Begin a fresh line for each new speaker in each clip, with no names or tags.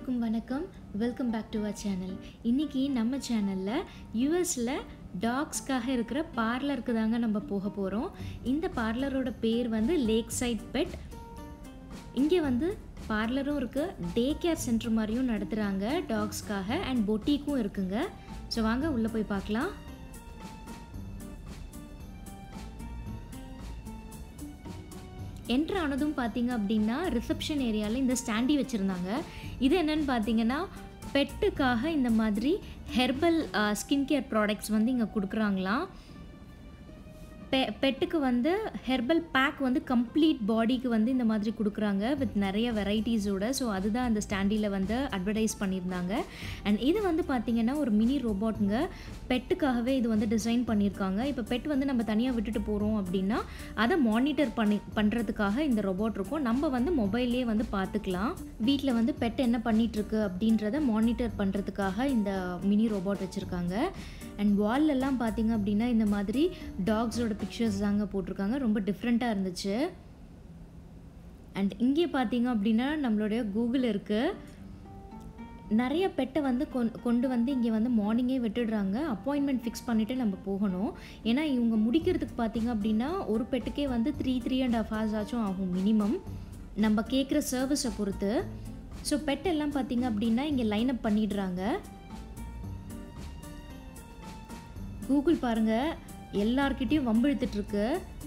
எல்லோருக்கும் வணக்கம் welcome back to our channel இன்றைக்கி நம்ம சேனலில் யூஎஸில் டாக்ஸ்க்காக இருக்கிற பார்லருக்கு தாங்க நம்ம போக போகிறோம் இந்த பார்லரோட பேர் வந்து லேக் சைட் பெட் இங்கே வந்து பார்லரும் இருக்குது டே கேர் சென்டர் மாதிரியும் நடத்துகிறாங்க டாக்ஸ்க்காக அண்ட் பொட்டிக்கும் இருக்குங்க ஸோ வாங்க உள்ளே போய் பார்க்கலாம் என்ட்ரு ஆனதும் பார்த்தீங்க அப்படின்னா ரிசப்ஷன் ஏரியாவில் இந்த ஸ்டாண்டி வச்சுருந்தாங்க இது என்னன்னு பார்த்தீங்கன்னா பெட்டுக்காக இந்த மாதிரி ஹெர்பல் ஸ்கின் கேர் ப்ராடக்ட்ஸ் வந்து இங்கே கொடுக்குறாங்களாம் பெ பெட்டுக்கு வந்து ஹெர்பல் பேக் வந்து கம்ப்ளீட் பாடிக்கு வந்து இந்த மாதிரி கொடுக்குறாங்க வித் நிறைய வெரைட்டிஸோட ஸோ அதுதான் அந்த ஸ்டாண்டியில் வந்து அட்வர்டைஸ் பண்ணியிருந்தாங்க அண்ட் இது வந்து பார்த்திங்கன்னா ஒரு மினி ரோபோட்டுங்க பெட்டுக்காகவே இது வந்து டிசைன் பண்ணியிருக்காங்க இப்போ பெட் வந்து நம்ம தனியாக விட்டுட்டு போகிறோம் அப்படின்னா அதை மானிட்டர் பண்ணி பண்ணுறதுக்காக இந்த ரோபோட் இருக்கும் நம்ம வந்து மொபைல்லே வந்து பார்த்துக்கலாம் வீட்டில் வந்து பெட் என்ன பண்ணிகிட்ருக்கு அப்படின்றத மானிட்டர் பண்ணுறதுக்காக இந்த மினி ரோபோட் வச்சுருக்காங்க அண்ட் வால்லெல்லாம் பார்த்தீங்க அப்படின்னா இந்த மாதிரி டாக்ஸோட பிக்சர்ஸ் தாங்க போட்டிருக்காங்க ரொம்ப டிஃப்ரெண்ட்டாக இருந்துச்சு அண்ட் இங்கே பார்த்தீங்க அப்படின்னா நம்மளுடைய கூகுள் இருக்குது நிறைய பெட்டை வந்து கொண்டு வந்து இங்கே வந்து மார்னிங்கே விட்டுடுறாங்க அப்பாயின்மெண்ட் ஃபிக்ஸ் பண்ணிவிட்டு நம்ம போகணும் ஏன்னா இவங்க முடிக்கிறதுக்கு பார்த்தீங்க அப்படின்னா ஒரு பெட்டுக்கே வந்து three three and half hours ஆச்சும் ஆகும் மினிமம் நம்ம கேட்குற சர்வீஸை பொறுத்து ஸோ பெட் எல்லாம் பார்த்தீங்க அப்படின்னா இங்கே லைன் அப் பண்ணிடுறாங்க கூகுள் பாருங்க எல்லார்கிட்டையும் வம்பிழுத்துட்ருக்கு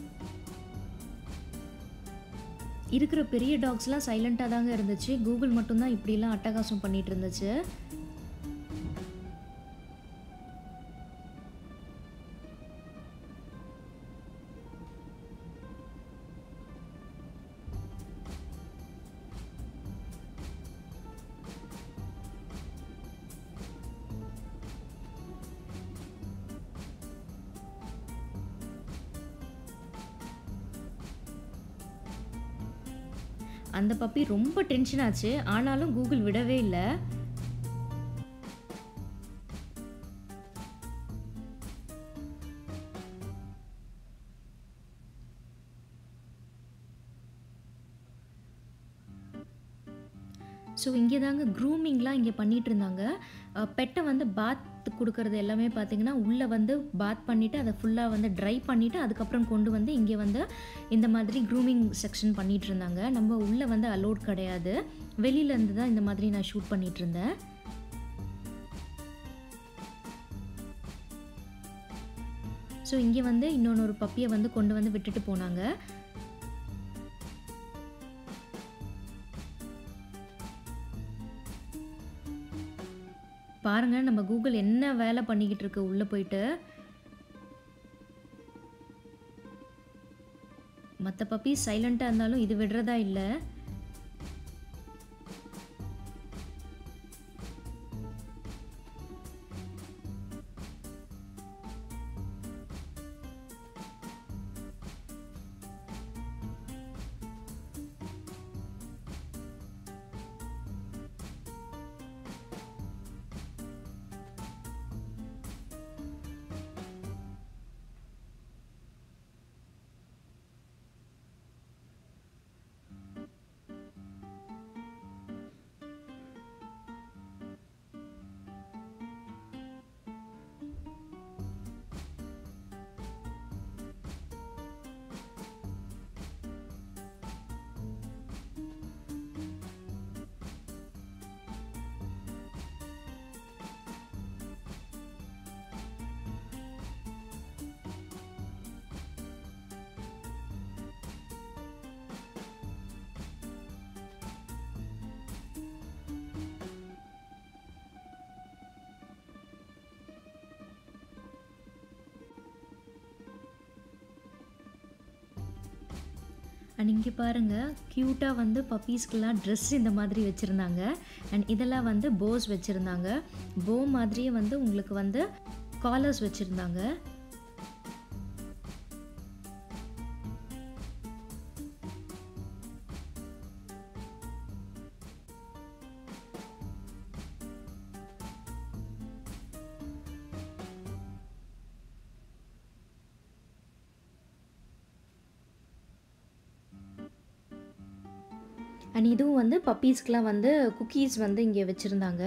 இருக்கிற பெரிய டாக்ஸ்லாம் சைலண்ட்டாக தாங்க இருந்துச்சு கூகுள் மட்டும்தான் இப்படிலாம் அட்டகாசம் பண்ணிட்டு இருந்துச்சு அந்த பப்பி ரொம்ப டென்ஷன் ஆச்சு ஆனாலும் கூகுள் விடவே இல்லை ஸோ இங்கே தாங்க க்ரூமிங்லாம் இங்கே பண்ணிகிட்டு இருந்தாங்க பெட்டை வந்து பாத் கொடுக்கறது எல்லாமே பார்த்தீங்கன்னா உள்ளே வந்து பாத் பண்ணிவிட்டு அதை ஃபுல்லாக வந்து ட்ரை பண்ணிவிட்டு அதுக்கப்புறம் கொண்டு வந்து இங்கே வந்து இந்த மாதிரி க்ரூமிங் செக்ஷன் பண்ணிகிட்டு இருந்தாங்க நம்ம உள்ளே வந்து அலோட் கிடையாது வெளியிலேருந்து தான் இந்த மாதிரி நான் ஷூட் பண்ணிகிட்டு இருந்தேன் ஸோ இங்கே வந்து இன்னொன்று ஒரு பப்பியை வந்து கொண்டு வந்து விட்டுட்டு போனாங்க பாருங்க நம்ம கூகுள் என்ன வேலை பண்ணிக்கிட்டு இருக்கு உள்ளே போயிட்டு மற்ற பப்பி சைலண்ட்டாக இருந்தாலும் இது விடுறதா இல்லை அண்ட் இங்கே பாருங்கள் க்யூட்டாக வந்து பப்பீஸ்க்கெலாம் ட்ரெஸ் இந்த மாதிரி வச்சுருந்தாங்க அண்ட் இதெல்லாம் வந்து போஸ் வச்சுருந்தாங்க போ மாதிரியே வந்து உங்களுக்கு வந்து காலர்ஸ் வச்சுருந்தாங்க அண்ட் இதுவும் வந்து பப்பீஸ்க்கெலாம் வந்து குக்கீஸ் வந்து இங்கே வச்சுருந்தாங்க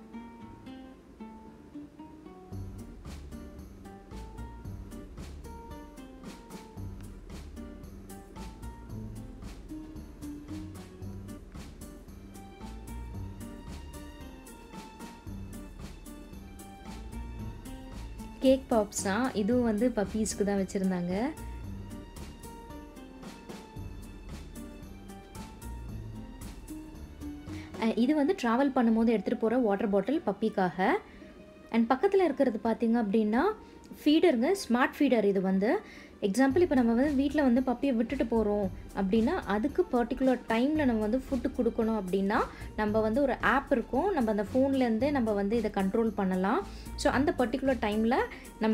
கேக் பாப்ஸ் தான் இதுவும் வந்து பப்பீஸ்க்கு தான் வச்சுருந்தாங்க இது வந்து ட்ராவல் பண்ணும்போது எடுத்துகிட்டு போகிற வாட்டர் பாட்டில் பப்பிக்காக அண்ட் பக்கத்தில் இருக்கிறது பார்த்திங்க அப்படின்னா ஃபீடருங்க ஸ்மார்ட் ஃபீடர் இது வந்து எக்ஸாம்பிள் இப்போ நம்ம வந்து வீட்டில் வந்து பப்பியை விட்டுட்டு போகிறோம் அப்படின்னா அதுக்கு பர்டிகுலர் டைமில் நம்ம வந்து ஃபுட்டு கொடுக்கணும் அப்படின்னா நம்ம வந்து ஒரு ஆப் இருக்கும் நம்ம அந்த ஃபோன்லேருந்தே நம்ம வந்து இதை கண்ட்ரோல் பண்ணலாம் ஸோ அந்த பர்டிகுலர் டைமில் நம்ம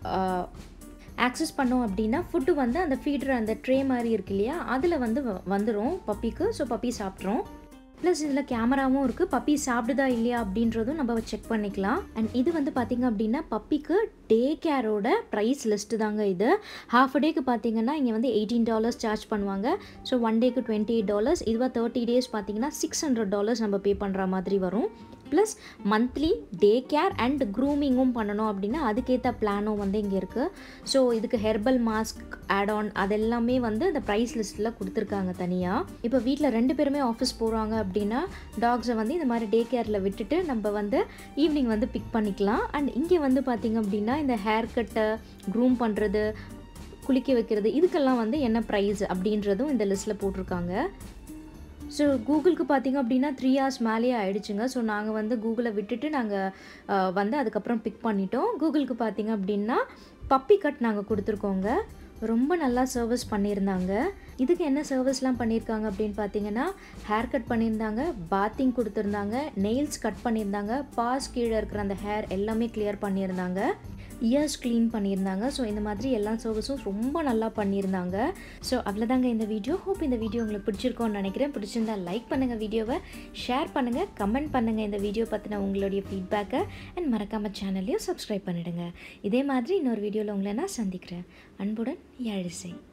ஆக்சஸ் பண்ணோம் அப்படின்னா ஃபுட்டு வந்து அந்த ஃபீடர் அந்த ட்ரே மாதிரி இருக்கு இல்லையா அதில் வந்து வந்துடும் பப்பிக்கு ஸோ பப்பி சாப்பிட்றோம் ப்ளஸ் இதில் கேமராவும் இருக்குது பப்பி சாப்பிடுதா இல்லையா அப்படின்றதும் நம்ம செக் பண்ணிக்கலாம் அண்ட் இது வந்து பார்த்திங்க அப்படின்னா பப்பிக்கு டே கேரோட ப்ரைஸ் லிஸ்ட்டு தாங்க இது ஹாஃப் அ டேக்கு பார்த்தீங்கன்னா இங்கே வந்து எயிட்டீன் டாலர்ஸ் சார்ஜ் பண்ணுவாங்க ஸோ ஒன் டேக்கு டுவெண்ட்டி எயிட் டாலர்ஸ் இதுவாக தேர்ட்டி டேஸ் பார்த்தீங்கன்னா சிக்ஸ் ஹண்ட்ரட் டாலர்ஸ் நம்ம பே பண்ணுற மாதிரி வரும் plus monthly day care and க்ரூமிங்கும் பண்ணணும் அப்படின்னா அதுக்கேற்ற பிளானும் வந்து இங்கே இருக்குது ஸோ இதுக்கு ஹெர்பல் மாஸ்க் ஆட் ஆன் அதெல்லாமே வந்து அந்த ப்ரைஸ் லிஸ்ட்டில் கொடுத்துருக்காங்க தனியாக இப்போ வீட்டில் ரெண்டு பேருமே ஆஃபீஸ் போகிறாங்க அப்படின்னா டாக்ஸை வந்து இந்த மாதிரி டே கேரில் விட்டுட்டு நம்ம வந்து ஈவினிங் வந்து பிக் பண்ணிக்கலாம் அண்ட் இங்கே வந்து பார்த்திங்க அப்படின்னா இந்த ஹேர் கட்டை க்ரூம் பண்ணுறது குளிக்க வைக்கிறது இதுக்கெல்லாம் வந்து என்ன ப்ரைஸ் அப்படின்றதும் இந்த லிஸ்ட்டில் போட்டிருக்காங்க ஸோ கூகுளுக்கு பார்த்திங்க அப்படின்னா த்ரீ ஹவர்ஸ் மேலேயே ஆயிடுச்சுங்க ஸோ நாங்கள் வந்து கூகுளை விட்டுட்டு நாங்கள் வந்து அதுக்கப்புறம் பிக் பண்ணிட்டோம் கூகுளுக்கு பார்த்திங்க அப்படின்னா பப்பி கட் நாங்கள் கொடுத்துருக்கோங்க ரொம்ப நல்லா சர்வீஸ் பண்ணியிருந்தாங்க இதுக்கு என்ன சர்வீஸ்லாம் பண்ணியிருக்காங்க அப்படின்னு பார்த்தீங்கன்னா ஹேர் கட் பண்ணியிருந்தாங்க பாத்திங் கொடுத்துருந்தாங்க நெயில்ஸ் கட் பண்ணியிருந்தாங்க பாஸ் கீழே இருக்கிற அந்த ஹேர் எல்லாமே கிளியர் பண்ணியிருந்தாங்க இயர்ஸ் க்ளீன் பண்ணியிருந்தாங்க ஸோ இந்த மாதிரி எல்லா சர்வீஸும் ரொம்ப நல்லா பண்ணியிருந்தாங்க ஸோ அவ்வளோதாங்க இந்த வீடியோ ஹோப் இந்த வீடியோ உங்களுக்கு பிடிச்சிருக்கோன்னு நினைக்கிறேன் பிடிச்சிருந்தா லைக் பண்ணுங்கள் வீடியோவை ஷேர் பண்ணுங்கள் கமெண்ட் பண்ணுங்கள் இந்த வீடியோ பற்றின உங்களுடைய ஃபீட்பேக்கை அண்ட் மறக்காமல் சேனல்லையும் சப்ஸ்கிரைப் பண்ணிவிடுங்க இதே மாதிரி இன்னொரு வீடியோவில் உங்களை நான் சந்திக்கிறேன் அன்புடன் யாழிசை